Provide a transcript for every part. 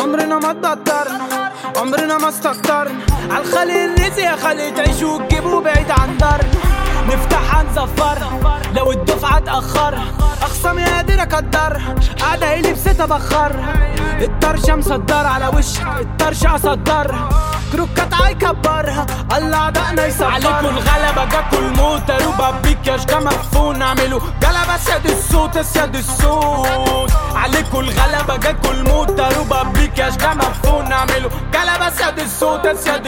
عمرنا ما اتضطرنا عمرنا ما استكترنا عالخلي الرزق يا خلي تعيشوا وتجيبوا بعيد عن دارنا نفتحها نزفرها لو الدفعة اتأخرها أخصامي قادر أقدرها قاعدة هي لبستها بخرها الطرشة مصدرة على وشك الطرشة أصدرها كروكات هيكبرها الله عدقنا يصبرها عليكم الغلبة جاكوا الموت روبا بيك يا شجا مدفون اعملوا جلبة سياد الصوت سياد الصوت عليكم الغلبة جاكوا الموت روبا بيك يا شجا مدفون اعملوا جلبة سياد الصوت سياد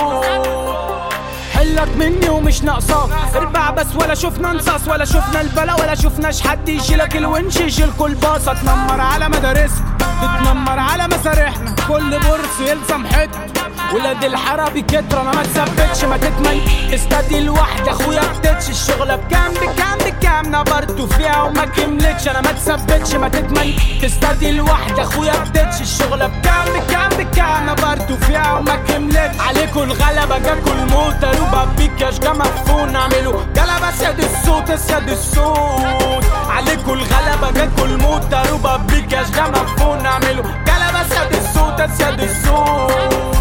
الصوت حلك مني ومش ناقصاك اربع بس ولا شفنا نصاص ولا شفنا البلا ولا شفناش حد يشيلك الونش يشيلكوا الباصة تنمر على مدارسكم تتنمر على مسارحنا كل برص يلزم حته ولاد الحربي كتر انا ما تثبتش ما تتمن استدي لوحدي اخويا بتتش الشغله بكام بكام بكام نبرته فيها وما كملتش انا ما تثبتش ما تتمن تستدي لوحدي اخويا بتتش الشغله بكام بكام بكام نبرته فيها وما كملتش عليكوا الغلبه جاكوا الموت روبا بيك يا شجا مدفون اعملوا جلبه سياد الصوت سياد الصوت عليكوا الغلبه جاكوا الموت روبا بيك يا شجا مدفون اعملوا جلبه سياد الصوت سياد الصوت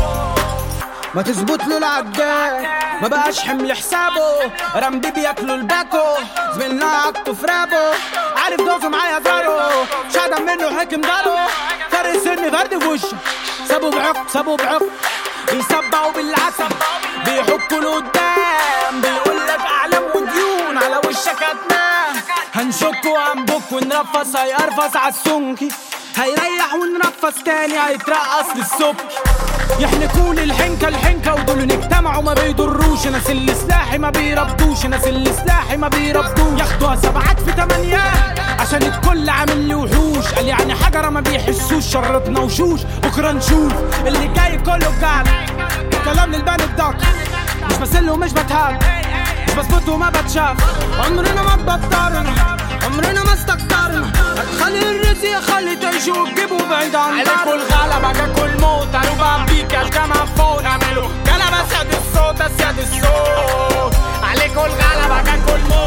ما تظبط له العجال ما بقاش حمل حسابه رمبي بياكلوا الباكو زميلنا عكتو في رابو عارف دوسه معايا زارو شادم منه حكم دارو فرق سن فرد في وشه سابوا بعق سابوا بعق بيسبعوا بالعسل بيحكوا لقدام بيقول لك اعلام وديون على وشك هتنام هنشك وهنبك ونرفص هيقرفص عالسنكي هيريح ونرفص تاني هيترقص للصبح يحنكون الحنكة الحنكة ودول نجتمعوا ما بيضروش ناس اللي سلاحي ما بيربطوش ناس اللي سلاحي ما بيربطوش ياخدوها سبعات في تمانيات عشان الكل عامل لي وحوش قال يعني حجرة ما بيحسوش شرطنا وشوش بكرة نشوف اللي جاي كله بجعل كلام للبان الدق مش بسل ومش بتهاب مش بظبط وما بتشاف عمرنا ما اتبطرنا عمرنا ما استكترنا هتخلي الرزق خلي تعيشوا وتجيبوا بعيد عن عليكوا الغلبة جاكوا الموت روبا بيك يا الجامعة فوق اعملوا جلبة سياد الصوت سياد الصوت عليكوا الغلبة جاكوا الموت